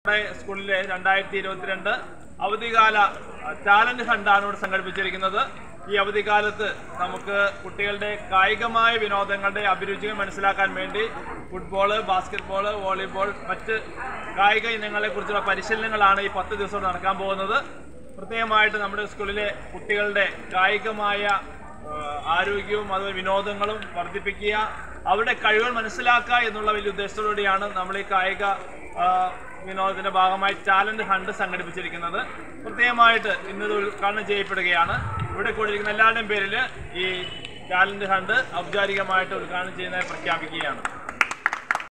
നമ്മുടെ സ്കൂളിലെ രണ്ടായിരത്തി ഇരുപത്തിരണ്ട് അവധികാല ടാലന്റ് ഫണ്ടാണ് ഇവിടെ സംഘടിപ്പിച്ചിരിക്കുന്നത് ഈ അവധിക്കാലത്ത് നമുക്ക് കുട്ടികളുടെ കായികമായ വിനോദങ്ങളുടെ അഭിരുചികൾ മനസ്സിലാക്കാൻ വേണ്ടി ഫുട്ബോള് ബാസ്കറ്റ്ബോള് വോളിബോൾ മറ്റ് കായിക ഇനങ്ങളെ കുറിച്ചുള്ള പരിശീലനങ്ങളാണ് ഈ പത്ത് ദിവസം നടക്കാൻ പോകുന്നത് പ്രത്യേകമായിട്ട് നമ്മുടെ സ്കൂളിലെ കുട്ടികളുടെ കായികമായ ഏഹ് ആരോഗ്യവും അതുപോലെ വിനോദങ്ങളും വർദ്ധിപ്പിക്കുക അവരുടെ കഴിവുകൾ മനസ്സിലാക്കുക എന്നുള്ള വലിയ ഉദ്ദേശത്തോടുകൂടിയാണ് നമ്മൾ ഈ കായിക ആ, വിനോദത്തിന്റെ ഭാഗമായി ടാലന്റ് ഹണ്ട് സംഘടിപ്പിച്ചിരിക്കുന്നത് പ്രത്യേകമായിട്ട് ഇന്നത് ഉദ്ഘാടനം ചെയ്യപ്പെടുകയാണ് ഇവിടെ കൂടിയിരിക്കുന്ന എല്ലാവരുടെയും പേരിൽ ഈ ടാലന്റ് ഹണ്ട് ഔപചാരികമായിട്ട് ഉദ്ഘാടനം ചെയ്യുന്നതായി പ്രഖ്യാപിക്കുകയാണ്